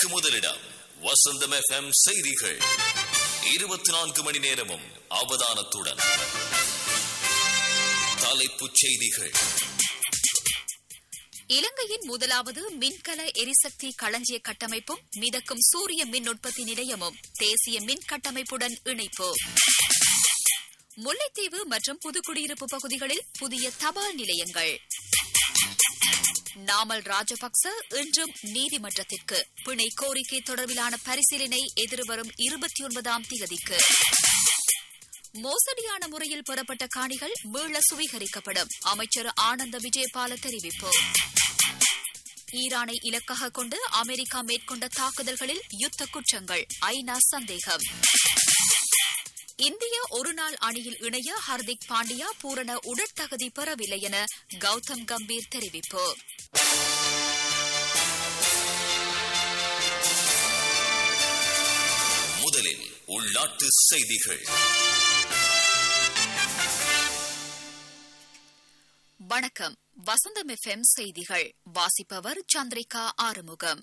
செய்திகளுக்கு முதலிடம் வசந்தம் எஃப்எம் செய்திகள் இருபத்தி நான்கு மணி நேரமும் அவதானத்துடன் தலைப்புச் செய்திகள் இலங்கையின் முதலாவது மின்கல எரிசக்தி களஞ்சிய கட்டமைப்பும் மிதக்கும் சூரிய மின் உற்பத்தி நிலையமும் தேசிய மின் கட்டமைப்புடன் இணைப்பு முல்லைத்தீவு மற்றும் புதுக்குடியிருப்பு பகுதிகளில் புதிய தபால் நிலையங்கள் நாமல் ராஜபக்ச இன்றும் நீதிமன்றத்திற்கு பிணை கோரிக்கை தொடர்பிலான பரிசீலனை எதிர்வரும் இருபத்தி ஒன்பதாம் தேதிக்கு மோசடியான முறையில் பெறப்பட்ட காணிகள் மீள சுவீகரிக்கப்படும் அமைச்சர் ஆனந்த விஜயபால தெரிவிப்பு ஈரானை இலக்காக கொண்டு அமெரிக்கா மேற்கொண்ட தாக்குதல்களில் யுத்த குற்றங்கள் ஐநா சந்தேகம் இந்திய ஒருநாள் அணியில் இணைய ஹர்திக் பாண்டியா பூரண உடற்தகுதி பெறவில்லை என கௌதம் கம்பீர் தெரிவிப்பு முதலில் உள்நாட்டு செய்திகள் வணக்கம் வசந்தம் எஃப்எம் செய்திகள் வாசிப்பவர் சந்திரிகா ஆறுமுகம்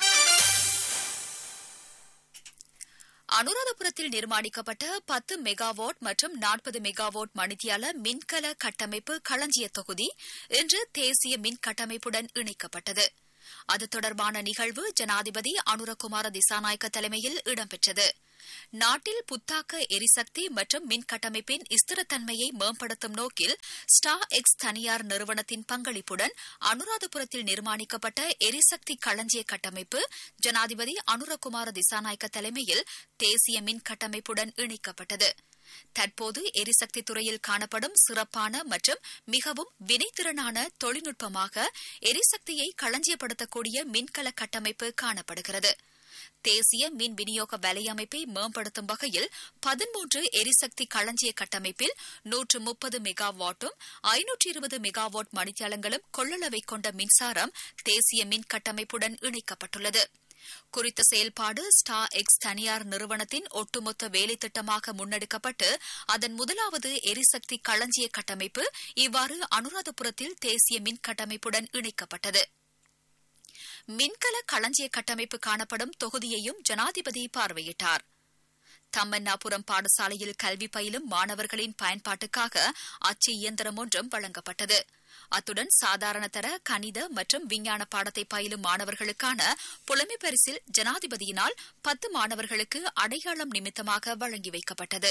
அனுராதபுரத்தில் நிர்மாணிக்கப்பட்ட பத்து மெகாவாட் மற்றும் நாற்பது மெகாவாட் மணித்தியால மின்கல கட்டமைப்பு களஞ்சிய தொகுதி இன்று தேசிய மின் கட்டமைப்புடன் இணைக்கப்பட்டது அது தொடர்பான நிகழ்வு ஜனாதிபதி அனுரகுமார திசாநாயக்க தலைமையில் இடம்பெற்றது நாட்டில் புத்தாக்க எரிசக்தி மற்றும் மின் கட்டமைப்பின் ஸ்திரத்தன்மையை மேம்படுத்தும் நோக்கில் ஸ்டார் எக்ஸ் தனியார் நிறுவனத்தின் பங்களிப்புடன் அனுராதபுரத்தில் நிர்மாணிக்கப்பட்ட எரிசக்தி களஞ்சிய கட்டமைப்பு ஜனாதிபதி அனுரகுமார திசாநாயக்க தலைமையில் தேசிய மின் கட்டமைப்புடன் இணைக்கப்பட்டது தற்போது எரிசக்தி துறையில் காணப்படும் சிறப்பான மற்றும் மிகவும் வினைத்திறனான தொழில்நுட்பமாக எரிசக்தியை களஞ்சியப்படுத்தக்கூடிய மின்கல கட்டமைப்பு காணப்படுகிறது தேசிய மின் விநியோக வலையமைப்பை மேம்படுத்தும் வகையில் பதிமூன்று எரிசக்தி களஞ்சிய கட்டமைப்பில் நூற்று முப்பது மெகாவாட்டும் ஐநூற்று இருபது மெகாவாட் மணித்தியாலங்களும் கொள்ளளவை கொண்ட மின்சாரம் தேசிய மின் கட்டமைப்புடன் இணைக்கப்பட்டுள்ளது குறித்த செயல்பாடு ஸ்டார் எக்ஸ் தனியார் நிறுவனத்தின் ஒட்டுமொத்த வேலை திட்டமாக முன்னெடுக்கப்பட்டு அதன் முதலாவது எரிசக்தி களஞ்சிய கட்டமைப்பு இவ்வாறு அனுராதபுரத்தில் தேசிய மின் கட்டமைப்புடன் இணைக்கப்பட்டது மின்கல களஞ்சிய கட்டமைப்பு காணப்படும் தொகுதியையும் ஜனாதிபதி பார்வையிட்டார் தம்மன்னாபுரம் பாடசாலையில் கல்வி பயிலும் மாணவர்களின் பயன்பாட்டுக்காக அச்சு இயந்திரம் ஒன்றும் வழங்கப்பட்டது அத்துடன் சாதாரண தர கணித மற்றும் விஞ்ஞான பாடத்தை பயிலும் மாணவர்களுக்கான புலமை பரிசில் ஜனாதிபதியினால் பத்து மாணவர்களுக்கு அடையாளம் நிமித்தமாக வழங்கி வைக்கப்பட்டது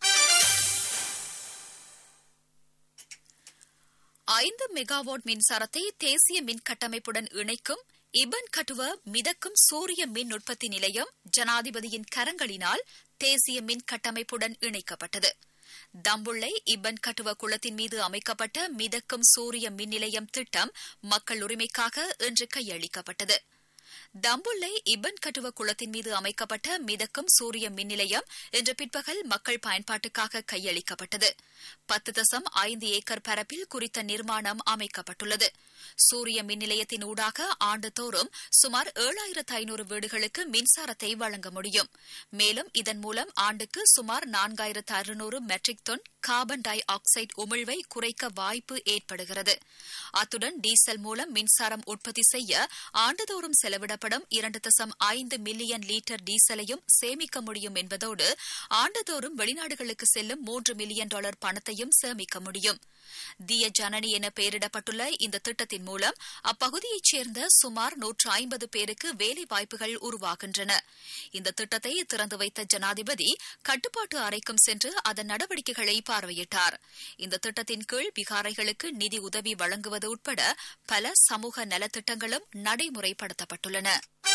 ஐந்து மெகாவாட் மின்சாரத்தை தேசிய மின் கட்டமைப்புடன் இணைக்கும் இபன் கட்டுவ மிதக்கும் சூரிய மின் உற்பத்தி நிலையம் ஜனாதிபதியின் கரங்களினால் தேசிய மின் கட்டமைப்புடன் இணைக்கப்பட்டது தம்புள்ளை இபன் கட்டுவ குளத்தின் மீது அமைக்கப்பட்ட மிதக்கும் சூரிய மின் நிலையம் திட்டம் மக்கள் உரிமைக்காக இன்று கையளிக்கப்பட்டது தம்புள்ளை இபன் கட்டுவ குளத்தின் மீது அமைக்கப்பட்ட மிதக்கும் சூரிய மின் நிலையம் இன்று பிற்பகல் மக்கள் பயன்பாட்டுக்காக கையளிக்கப்பட்டது பத்து தசம் ஐந்து ஏக்கர் பரப்பில் குறித்த நிர்மாணம் அமைக்கப்பட்டுள்ளது சூரிய மின் நிலையத்தின் ஊடாக ஆண்டுதோறும் சுமார் ஏழாயிரத்து ஐநூறு வீடுகளுக்கு மின்சாரத்தை வழங்க முடியும் மேலும் இதன் மூலம் ஆண்டுக்கு சுமார் நான்காயிரத்து அறுநூறு metric tonne carbon dioxide உமிழ்வை குறைக்க வாய்ப்பு ஏற்படுகிறது அத்துடன் டீசல் மூலம் மின்சாரம் உற்பத்தி செய்ய ஆண்டுதோறும் செலவிடப்படும் இரண்டு தசம் ஐந்து மில்லியன் லீட்டர் டீசலையும் சேமிக்க முடியும் என்பதோடு ஆண்டுதோறும் வெளிநாடுகளுக்கு செல்லும் மூன்று மில்லியன் டாலர் பணத்தையும் சேமிக்க முடியும் திய ஜனனி என பெயரிடப்பட்டுள்ள இந்த திட்டத்தின் மூலம் அப்பகுதியைச் சேர்ந்த சுமார் நூற்று ஐம்பது பேருக்கு வேலை வாய்ப்புகள் உருவாகின்றன இந்த திட்டத்தை திறந்து வைத்த ஜனாதிபதி கட்டுப்பாட்டு அறைக்கும் சென்று அதன் நடவடிக்கைகளை பார்வையிட்டார் இந்த திட்டத்தின் கீழ் விகாரைகளுக்கு நிதி உதவி வழங்குவது உட்பட பல சமூக நலத்திட்டங்களும் நடைமுறைப்படுத்தப்பட்டுள்ளன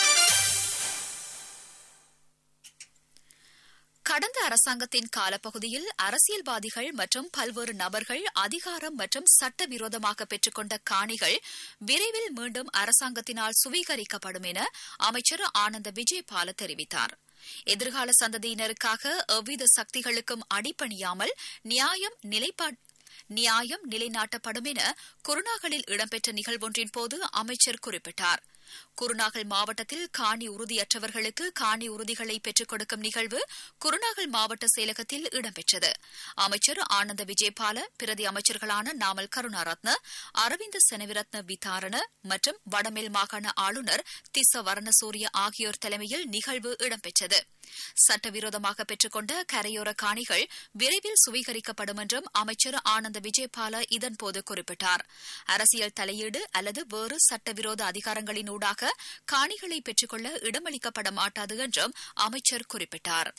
கடந்த அரசாங்கத்தின் காலப்பகுதியில் அரசியல்வாதிகள் மற்றும் பல்வேறு நபர்கள் அதிகாரம் மற்றும் சட்டவிரோதமாக பெற்றுக்கொண்ட காணிகள் விரைவில் மீண்டும் அரசாங்கத்தினால் சுவீகரிக்கப்படும் என அமைச்சர் ஆனந்த விஜயபால தெரிவித்தார் எதிர்கால சந்ததியினருக்காக எவ்வித சக்திகளுக்கும் அடிப்பணியாமல் நியாயம் நிலைப்பாடு நியாயம் நிலைநாட்டப்படும் என குருணாகலில் இடம்பெற்ற நிகழ்வொன்றின் போது அமைச்சர் குறிப்பிட்டார் குருநாகல் மாவட்டத்தில் காணி உறுதியற்றவர்களுக்கு காணி உறுதிகளை பெற்றுக் கொடுக்கும் நிகழ்வு குருநாகல் மாவட்ட செயலகத்தில் இடம்பெற்றது அமைச்சர் ஆனந்த விஜயபால பிரதி அமைச்சர்களான நாமல் கருணாரத்ன அரவிந்த் செனவிரத்ன விதாரண மற்றும் வடமேல் மாகாண ஆளுநர் திச வர்ணசூரிய ஆகியோர் தலைமையில் நிகழ்வு இடம்பெற்றது சட்டவிரோதமாக பெற்றுக்கொண்ட கரையோர காணிகள் விரைவில் சுவீகரிக்கப்படும் என்றும் அமைச்சர் ஆனந்த விஜயபால இதன்போது குறிப்பிட்டார் அரசியல் தலையீடு அல்லது வேறு சட்டவிரோத அதிகாரங்களினூடாக காணிகளை பெற்றுக்கொள்ள இடமளிக்கப்பட மாட்டாது என்றும் அமைச்சர் குறிப்பிட்டார்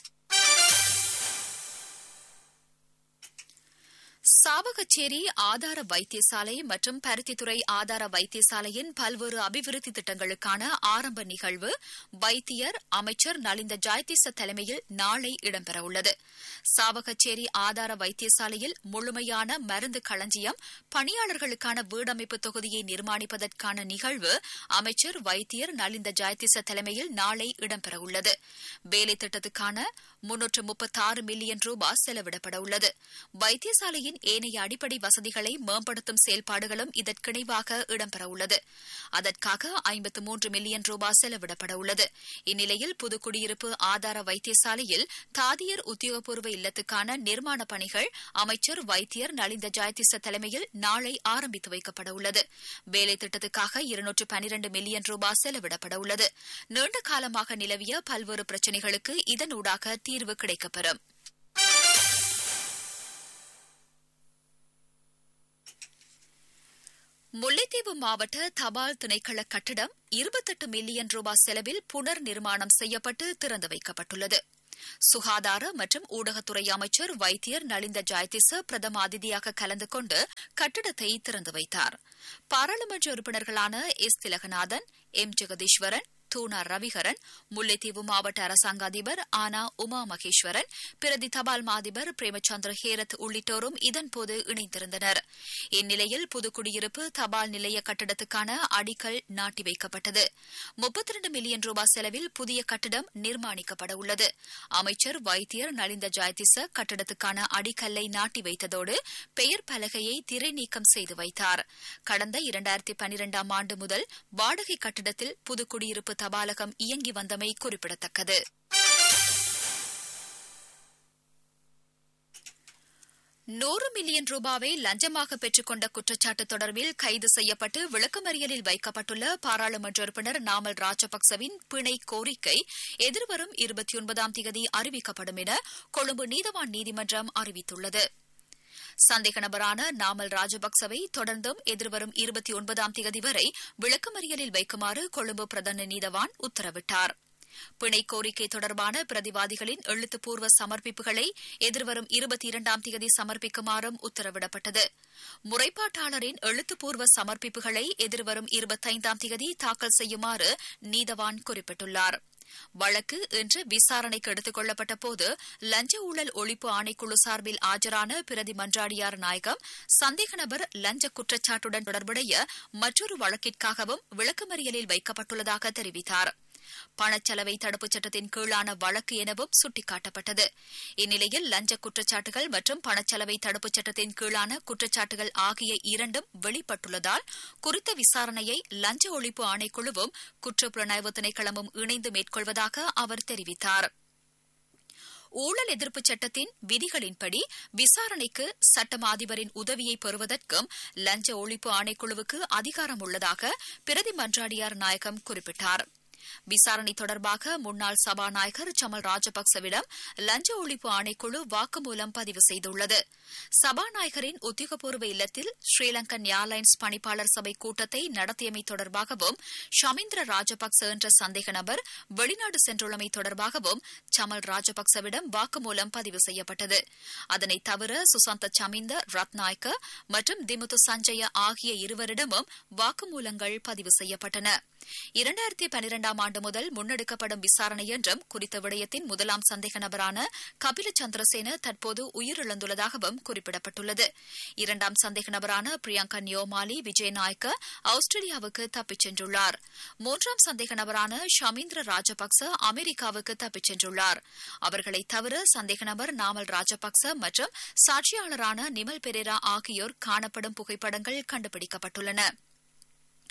சாவகச்சேரி ஆதார வைத்தியசாலை மற்றும் பருத்தித்துறை ஆதார வைத்தியசாலையின் பல்வேறு அபிவிருத்தி திட்டங்களுக்கான ஆரம்ப நிகழ்வு வைத்தியர் அமைச்சர் நலிந்த ஜாய்திச தலைமையில் நாளை இடம்பெறவுள்ளது சாவகச்சேரி ஆதார வைத்தியசாலையில் முழுமையான மருந்து களஞ்சியம் பணியாளர்களுக்கான வீடமைப்பு தொகுதியை நிர்மாணிப்பதற்கான நிகழ்வு அமைச்சர் வைத்தியர் நலிந்த ஜாய்திச தலைமையில் நாளை இடம்பெறவுள்ளது வேலை திட்டத்துக்கான முன்னூற்று முப்பத்தாறு மில்லியன் ரூபாய் செலவிடப்பட உள்ளது வைத்தியசாலையின் ஏனைய அடிப்படை வசதிகளை மேம்படுத்தும் செயல்பாடுகளும் இதற்கிணைவாக இடம்பெறவுள்ளது அதற்காக ஐம்பத்து மூன்று மில்லியன் ரூபாய் செலவிடப்பட உள்ளது இந்நிலையில் புதுக்குடியிருப்பு ஆதார வைத்தியசாலையில் தாதியர் உத்தியோகபூர்வ இல்லத்துக்கான நிர்மாண பணிகள் அமைச்சர் வைத்தியர் நலிந்த ஜாயதிச தலைமையில் நாளை ஆரம்பித்து வைக்கப்பட உள்ளது வேலை திட்டத்துக்காக இருநூற்று பனிரண்டு மில்லியன் ரூபாய் செலவிடப்பட உள்ளது நீண்ட காலமாக நிலவிய பல்வேறு பிரச்சினைகளுக்கு இதனூடாக தீர்வு கிடைக்கப்பெறும் முல்லைத்தீவு மாவட்ட தபால் திணைக்கள கட்டிடம் இருபத்தெட்டு மில்லியன் ரூபாய் செலவில் புனர் நிர்மாணம் செய்யப்பட்டு திறந்து வைக்கப்பட்டுள்ளது சுகாதார மற்றும் ஊடகத்துறை அமைச்சர் வைத்தியர் நலிந்த ஜாயதிச பிரதம அதிதியாக கலந்து கொண்டு கட்டிடத்தை திறந்து வைத்தார் பாராளுமன்ற உறுப்பினர்களான எஸ் திலகநாதன் எம் ஜெகதீஸ்வரன் தூணா ரவிகரன் முல்லைத்தீவு மாவட்ட அரசாங்க அதிபர் ஆனா உமா மகேஸ்வரன் பிரதி தபால் மாதிபர் பிரேமச்சந்திர ஹேரத் உள்ளிட்டோரும் இதன்போது இணைந்திருந்தனர் இந்நிலையில் புதுக்குடியிருப்பு தபால் நிலைய கட்டிடத்துக்கான அடிக்கல் நாட்டி வைக்கப்பட்டது முப்பத்தி இரண்டு மில்லியன் ரூபாய் செலவில் புதிய கட்டிடம் நிர்மாணிக்கப்பட உள்ளது அமைச்சர் வைத்தியர் நலிந்த ஜாயதிச கட்டிடத்துக்கான அடிக்கல்லை நாட்டி வைத்ததோடு பெயர் பலகையை திரை நீக்கம் செய்து வைத்தார் கடந்த இரண்டாயிரத்தி பனிரெண்டாம் ஆண்டு முதல் வாடகை கட்டிடத்தில் புதுக்குடியிருப்பு தபாலகம் இயங்கி வந்தமை குறிப்பிடத்தக்கது நூறு மில்லியன் ரூபாவை லஞ்சமாக பெற்றுக்கொண்ட குற்றச்சாட்டு தொடர்பில் கைது செய்யப்பட்டு விளக்கமறியலில் வைக்கப்பட்டுள்ள பாராளுமன்ற உறுப்பினர் நாமல் ராஜபக்சவின் பிணை கோரிக்கை எதிர்வரும் இருபத்தி ஒன்பதாம் தேதி அறிவிக்கப்படும் என கொழும்பு நீதவான் நீதிமன்றம் அறிவித்துள்ளது சந்தேக நபரான நாமல் ராஜபக்சவை தொடர்ந்தும் எதிர்வரும் இருபத்தி ஒன்பதாம் தேதி வரை விளக்கமறியலில் வைக்குமாறு கொழும்பு பிரதான நீதவான் உத்தரவிட்டார் பிணை கோரிக்கை தொடர்பான பிரதிவாதிகளின் எழுத்துப்பூர்வ சமர்ப்பிப்புகளை எதிர்வரும் இருபத்தி இரண்டாம் தேதி சமர்ப்பிக்குமாறும் உத்தரவிடப்பட்டது முறைப்பாட்டாளரின் எழுத்துப்பூர்வ சமர்ப்பிப்புகளை எதிர்வரும் இருபத்தைந்தாம் தேதி தாக்கல் செய்யுமாறு நீதவான் குறிப்பிட்டுள்ளார் வழக்கு இன்று விசாரணைக்கு எடுத்துக் கொள்ளப்பட்ட போது லஞ்ச ஊழல் ஒழிப்பு ஆணைக்குழு சார்பில் ஆஜரான பிரதி மன்றாடியார் நாயகம் சந்தேக நபர் லஞ்ச குற்றச்சாட்டுடன் தொடர்புடைய மற்றொரு வழக்கிற்காகவும் விளக்கமறியலில் வைக்கப்பட்டுள்ளதாக தெரிவித்தார் பணச்சலவை தடுப்புச் சட்டத்தின் கீழான வழக்கு எனவும் சுட்டிக்காட்டப்பட்டது இந்நிலையில் லஞ்ச குற்றச்சாட்டுகள் மற்றும் பணச்சலவை தடுப்புச் சட்டத்தின் கீழான குற்றச்சாட்டுகள் ஆகிய இரண்டும் வெளிப்பட்டுள்ளதால் குறித்த விசாரணையை லஞ்ச ஒழிப்பு ஆணைக்குழுவும் குற்றப்புலனாய்வு திணைக்களமும் இணைந்து மேற்கொள்வதாக அவர் தெரிவித்தார் ஊழல் எதிர்ப்புச் சட்டத்தின் விதிகளின்படி விசாரணைக்கு சட்டம் அதிபரின் உதவியை பெறுவதற்கும் லஞ்ச ஒழிப்பு ஆணைக்குழுவுக்கு அதிகாரம் உள்ளதாக பிரதி மன்றாடியார் நாயகம் குறிப்பிட்டார் விசாரணை தொடர்பாக முன்னாள் சபாநாயகர் சமல் ராஜபக்சவிடம் லஞ்ச ஒழிப்பு ஆணைக்குழு வாக்குமூலம் பதிவு செய்துள்ளது சபாநாயகரின் உத்தியோகபூர்வ இல்லத்தில் ஸ்ரீலங்கன் ஏர்லைன்ஸ் பணிப்பாளர் சபை கூட்டத்தை நடத்தியமை தொடர்பாகவும் ஷமீந்திர ராஜபக்ச என்ற சந்தேக நபர் வெளிநாடு சென்றுள்ளமை தொடர்பாகவும் சமல் ராஜபக்சவிடம் வாக்குமூலம் பதிவு செய்யப்பட்டது அதனைத் தவிர சுசாந்த சமிந்த ரத்நாயக்க மற்றும் திமுத்து சஞ்சய ஆகிய இருவரிடமும் வாக்குமூலங்கள் பதிவு செய்யப்பட்டன இரண்டாயிரத்தி பனிரெண்டாம் ஆண்டு முதல் முன்னெடுக்கப்படும் விசாரணை என்றும் குறித்த விடயத்தின் முதலாம் சந்தேக நபரான கபில சந்திரசேன தற்போது உயிரிழந்துள்ளதாகவும் குறிப்பிடப்பட்டுள்ளது இரண்டாம் சந்தேக நபரான பிரியங்கா நியோமாலி விஜயநாயக்க ஆஸ்திரேலியாவுக்கு தப்பிச் சென்றுள்ளார் மூன்றாம் சந்தேக நபரான ஷமீந்திர ராஜபக்ச அமெரிக்காவுக்கு தப்பிச் சென்றுள்ளார் அவர்களை தவிர சந்தேக நபர் நாமல் ராஜபக்ச மற்றும் சாட்சியாளரான நிமல் பெரேரா ஆகியோர் காணப்படும் புகைப்படங்கள் கண்டுபிடிக்கப்பட்டுள்ளன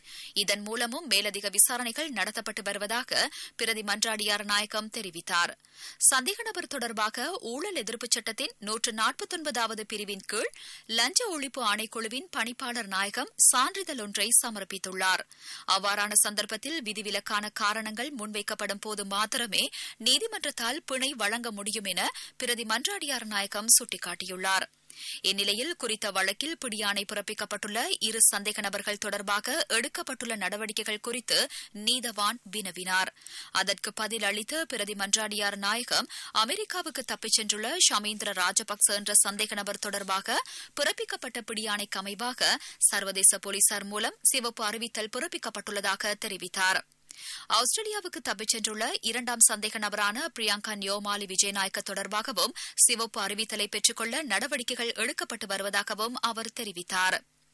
இதன் மூலமும் மேலதிக விசாரணைகள் நடத்தப்பட்டு வருவதாக பிரதி மன்றாடியார் நாயகம் தெரிவித்தார் சந்தேக நபர் தொடர்பாக ஊழல் எதிர்ப்புச் சட்டத்தின் நூற்று நாற்பத்தொன்பதாவது பிரிவின் கீழ் லஞ்ச ஒழிப்பு ஆணைக்குழுவின் பணிப்பாளர் நாயகம் சான்றிதழ் ஒன்றை சமர்ப்பித்துள்ளார் அவ்வாறான சந்தர்ப்பத்தில் விதிவிலக்கான காரணங்கள் முன்வைக்கப்படும் போது மாத்திரமே நீதிமன்றத்தால் பிணை வழங்க முடியும் என பிரதி மன்றாடியார் நாயகம் சுட்டிக்காட்டியுள்ளார் இந்நிலையில் குறித்த வழக்கில் பிடியாணை பிறப்பிக்கப்பட்டுள்ள இரு சந்தேக நபர்கள் தொடர்பாக எடுக்கப்பட்டுள்ள நடவடிக்கைகள் குறித்து நீதவான் வினவினார் அதற்கு பதில் அளித்த பிரதி மன்றாடியார் நாயகம் அமெரிக்காவுக்கு தப்பிச் சென்றுள்ள ஷமீந்திர ராஜபக்ச என்ற சந்தேக நபர் தொடர்பாக பிறப்பிக்கப்பட்ட பிடியாணைக்கு அமைவாக சர்வதேச போலீசார் மூலம் சிவப்பு அறிவித்தல் பிறப்பிக்கப்பட்டுள்ளதாக தெரிவித்தாா் ஆஸ்திரேலியாவுக்கு தப்பிச் சென்றுள்ள இரண்டாம் சந்தேக நபரான பிரியங்கா நியோமாலி விஜயநாயக்க தொடர்பாகவும் சிவப்பு அறிவித்தலை பெற்றுக்கொள்ள நடவடிக்கைகள் எடுக்கப்பட்டு வருவதாகவும் அவர் தெரிவித்தார்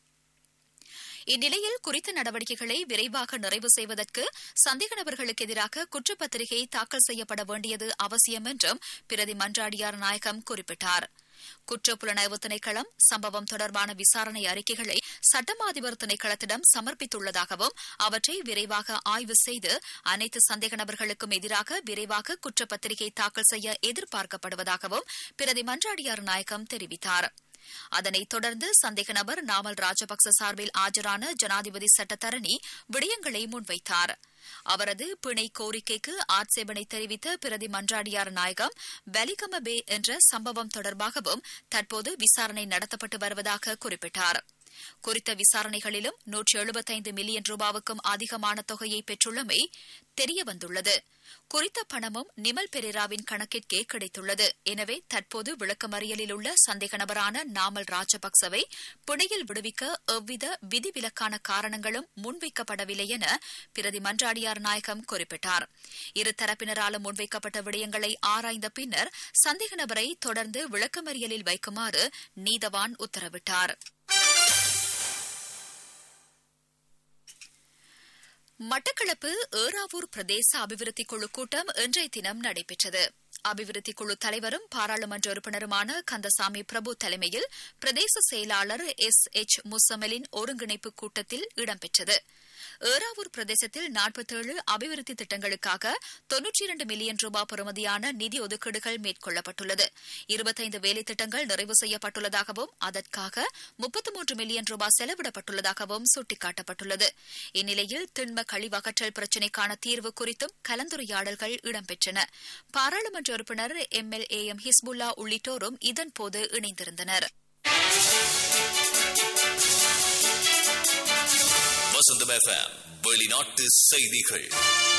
இந்நிலையில் குறித்த நடவடிக்கைகளை விரைவாக நிறைவு செய்வதற்கு சந்தேக நபர்களுக்கு எதிராக குற்றப்பத்திரிகை தாக்கல் செய்யப்பட வேண்டியது அவசியம் என்றும் பிரதி மன்றாடியார் நாயகம் குறிப்பிட்டார் குற்றப்புலனாய்வு திணைக்களம் சம்பவம் தொடர்பான விசாரணை அறிக்கைகளை சட்டமா அதிபர் திணைக்களத்திடம் சமர்ப்பித்துள்ளதாகவும் அவற்றை விரைவாக ஆய்வு செய்து அனைத்து சந்தேக நபர்களுக்கும் எதிராக விரைவாக குற்றப்பத்திரிகை தாக்கல் செய்ய எதிர்பார்க்கப்படுவதாகவும் பிரதி மன்றாடியார் நாயகம் தெரிவித்தாா் அதனைத் தொடர்ந்து சந்தேக நபர் நாமல் ராஜபக்ச சார்பில் ஆஜரான ஜனாதிபதி சட்டத்தரணி விடயங்களை முன்வைத்தார் அவரது பிணை கோரிக்கைக்கு ஆட்சேபனை தெரிவித்த பிரதி மன்றாடியார் நாயகம் வெலிகம பே என்ற சம்பவம் தொடர்பாகவும் தற்போது விசாரணை நடத்தப்பட்டு வருவதாக குறிப்பிட்டார் குறித்த விசாரணைகளிலும் நூற்று எழுபத்தைந்து மில்லியன் ரூபாவுக்கும் அதிகமான தொகையை பெற்றுள்ளமை தெரியவந்துள்ளது குறித்த பணமும் நிமல் பெரேராவின் கணக்கிற்கே கிடைத்துள்ளது எனவே தற்போது விளக்கமறியலில் உள்ள சந்தேக நபரான நாமல் ராஜபக்சவை பிணையில் விடுவிக்க எவ்வித விதிவிலக்கான காரணங்களும் முன்வைக்கப்படவில்லை என பிரதி மன்றாடியார் நாயகம் குறிப்பிட்டார் இரு தரப்பினராலும் முன்வைக்கப்பட்ட விடயங்களை ஆராய்ந்த பின்னர் சந்தேக நபரை தொடர்ந்து விளக்கமறியலில் வைக்குமாறு நீதவான் உத்தரவிட்டார் மட்டக்களப்பு ஏறாவூர் பிரதேச அபிவிருத்தி குழு கூட்டம் இன்றைய தினம் நடைபெற்றது அபிவிருத்தி குழு தலைவரும் பாராளுமன்ற உறுப்பினருமான கந்தசாமி பிரபு தலைமையில் பிரதேச செயலாளர் எஸ் எச் முசமலின் ஒருங்கிணைப்பு கூட்டத்தில் இடம்பெற்றது ஏறாவூர் பிரதேசத்தில் நாற்பத்தேழு அபிவிருத்தி திட்டங்களுக்காக தொன்னூற்றி இரண்டு மில்லியன் ரூபாய் பெறுமதியான நிதி ஒதுக்கீடுகள் மேற்கொள்ளப்பட்டுள்ளது இருபத்தைந்து வேலை திட்டங்கள் நிறைவு செய்யப்பட்டுள்ளதாகவும் அதற்காக முப்பத்து மூன்று மில்லியன் ரூபாய் செலவிடப்பட்டுள்ளதாகவும் சுட்டிக்காட்டப்பட்டுள்ளது இந்நிலையில் திண்ம கழிவகற்றல் பிரச்சினைக்கான தீர்வு குறித்தும் கலந்துரையாடல்கள் இடம்பெற்றன பாராளுமன்ற உறுப்பினர் M L A M Hizbullah உள்ளிட்டோரும் இதன்போது இணைந்திருந்தனர் வசந்தம் எஃப்எம் வெளிநாட்டு செய்திகள்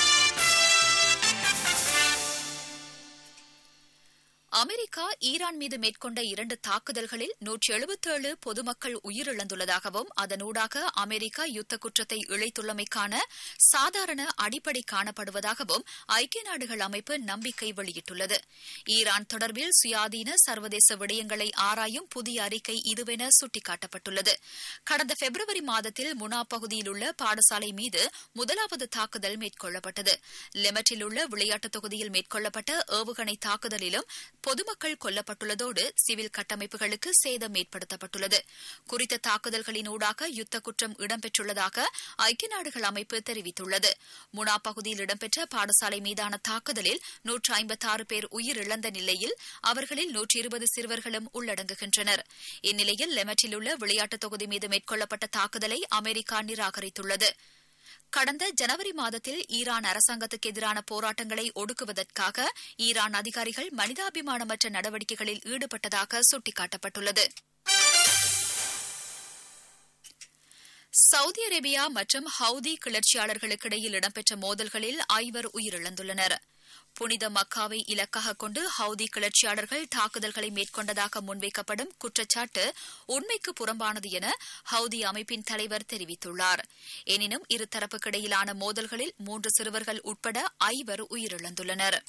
அமெரிக்கா ஈரான் மீது மேற்கொண்ட இரண்டு தாக்குதல்களில் நூற்றி எழுபத்தேழு பொதுமக்கள் உயிரிழந்துள்ளதாகவும் அதனூடாக அமெரிக்கா யுத்த குற்றத்தை இழைத்துள்ளமைக்கான சாதாரண அடிப்படை காணப்படுவதாகவும் ஐக்கிய நாடுகள் அமைப்பு நம்பிக்கை வெளியிட்டுள்ளது ஈரான் தொடர்பில் சுயாதீன சர்வதேச விடயங்களை ஆராயும் புதிய அறிக்கை இதுவென சுட்டிக்காட்டப்பட்டுள்ளது கடந்த பிப்ரவரி மாதத்தில் முனா பகுதியில் உள்ள பாடசாலை மீது முதலாவது தாக்குதல் மேற்கொள்ளப்பட்டது லெமட்டில் உள்ள விளையாட்டுத் தொகுதியில் மேற்கொள்ளப்பட்ட ஏவுகணை தாக்குதலிலும் பொதுமக்கள் கொல்லப்பட்டுள்ளதோடு சிவில் கட்டமைப்புகளுக்கு சேதம் ஏற்படுத்தப்பட்டுள்ளது குறித்த தாக்குதல்களின் ஊடாக யுத்த குற்றம் இடம்பெற்றுள்ளதாக ஐக்கிய நாடுகள் அமைப்பு தெரிவித்துள்ளது முனா பகுதியில் இடம்பெற்ற பாடசாலை மீதான தாக்குதலில் நூற்று ஐம்பத்தாறு பேர் உயிரிழந்த நிலையில் அவர்களில் நூற்றி இருபது சிறுவர்களும் உள்ளடங்குகின்றனர் இந்நிலையில் லெமட்டில் உள்ள விளையாட்டுத் தொகுதி மீது மேற்கொள்ளப்பட்ட தாக்குதலை அமெரிக்கா நிராகரித்துள்ளது கடந்த ஜனவரி மாதத்தில் ஈரான் அரசாங்கத்துக்கு எதிரான போராட்டங்களை ஒடுக்குவதற்காக ஈரான் அதிகாரிகள் மனிதாபிமானமற்ற நடவடிக்கைகளில் ஈடுபட்டதாக சுட்டிக்காட்டப்பட்டுள்ளது சவுதி அரேபியா மற்றும் ஹவுதி கிளர்ச்சியாளர்களுக்கிடையில் இடம்பெற்ற மோதல்களில் ஐவர் உயிரிழந்துள்ளனர் புனித மக்காவை இலக்காக கொண்டு ஹவுதி கிளர்ச்சியாளர்கள் தாக்குதல்களை மேற்கொண்டதாக முன்வைக்கப்படும் குற்றச்சாட்டு உண்மைக்கு புறம்பானது என ஹவுதி அமைப்பின் தலைவர் தெரிவித்துள்ளார் எனினும் இருதரப்புக்கிடையிலான மோதல்களில் மூன்று சிறுவர்கள் உட்பட ஐவர் உயிரிழந்துள்ளனர்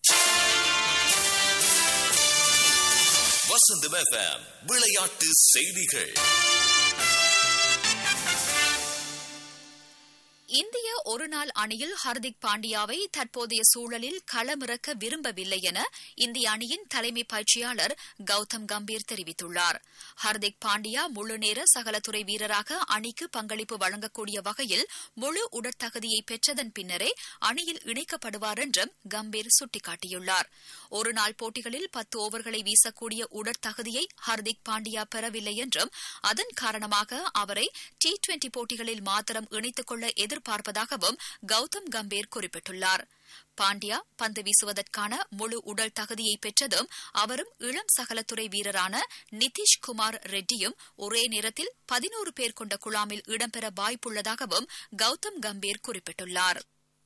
வசந்தம் எஃப்எம் விளையாட்டு செய்திகள் இந்திய ஒருநாள் அணியில் ஹர்திக் பாண்டியாவை தற்போதைய சூழலில் களமிறக்க விரும்பவில்லை என இந்திய அணியின் தலைமை பயிற்சியாளர் கௌதம் கம்பீர் தெரிவித்துள்ளார் ஹர்திக் பாண்டியா முழுநேர சகலத்துறை வீரராக அணிக்கு பங்களிப்பு வழங்கக்கூடிய வகையில் முழு உடற்தகுதியை பெற்றதன் பின்னரே அணியில் இணைக்கப்படுவார் என்றும் கம்பீர் சுட்டிக்காட்டியுள்ளார் ஒருநாள் போட்டிகளில் பத்து ஓவர்களை வீசக்கூடிய உடற்தகுதியை ஹர்திக் பாண்டியா பெறவில்லை என்றும் அதன் காரணமாக அவரை டி டுவெண்டி போட்டிகளில் மாத்திரம் இணைத்துக் கொள்ள எதிர்பார்ப்பதாகவும் கௌதம் கம்பீர் குறிப்பிட்டுள்ளார் பாண்டியா பந்து வீசுவதற்கான முழு உடல் தகுதியை பெற்றதும் அவரும் இளம் சகலத்துறை வீரரான நிதிஷ் குமார் ரெட்டியும் ஒரே நேரத்தில் பதினோரு பேர் கொண்ட குழாமில் இடம்பெற வாய்ப்புள்ளதாகவும் கௌதம் கம்பீர் குறிப்பிட்டுள்ளார்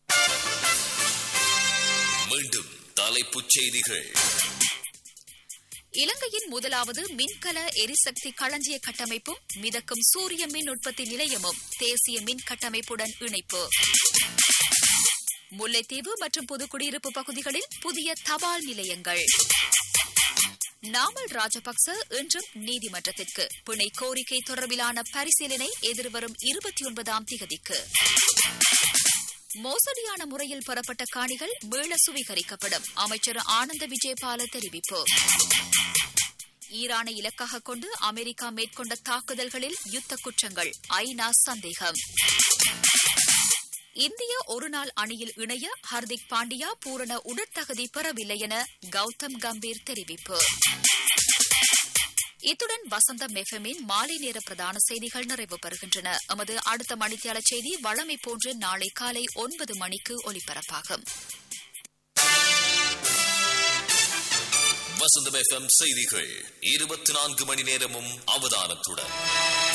மீண்டும் தலைப்புச் செய்திகள் இலங்கையின் முதலாவது மின்கல எரிசக்தி களஞ்சிய கட்டமைப்பும் மிதக்கும் சூரிய மின் உற்பத்தி நிலையமும் தேசிய மின் கட்டமைப்புடன் இணைப்பு முல்லைத்தீவு மற்றும் புதுக்குடியிருப்பு பகுதிகளில் புதிய தபால் நிலையங்கள் நாமல் ராஜபக்ச இன்றும் நீதிமன்றத்திற்கு பிணை கோரிக்கை தொடர்பிலான பரிசீலனை எதிர்வரும் இருபத்தி ஒன்பதாம் திகதிக்கு மோசடியான முறையில் பெறப்பட்ட காணிகள் மீள சுவீகரிக்கப்படும் அமைச்சர் ஆனந்த விஜயபால தெரிவிப்பு ஈரானை இலக்காக கொண்டு அமெரிக்கா மேற்கொண்ட தாக்குதல்களில் யுத்த குற்றங்கள் ஐநா சந்தேகம் இந்திய ஒருநாள் அணியில் இணைய ஹர்திக் பாண்டியா பூரண உடற்தகுதி பெறவில்லை என கௌதம் கம்பீர் தெரிவிப்பு இத்துடன் வசந்தம் எஃப்எம்மின் மாலை நேர பிரதான செய்திகள் நிறைவு பெறுகின்றன எமது அடுத்த மணித்தியால செய்தி வழமை போன்று நாளை காலை ஒன்பது மணிக்கு ஒலிபரப்பாகும் வசந்தம் எஃப்எம் செய்திகள் இருபத்தி நான்கு மணி நேரமும் அவதானத்துடன்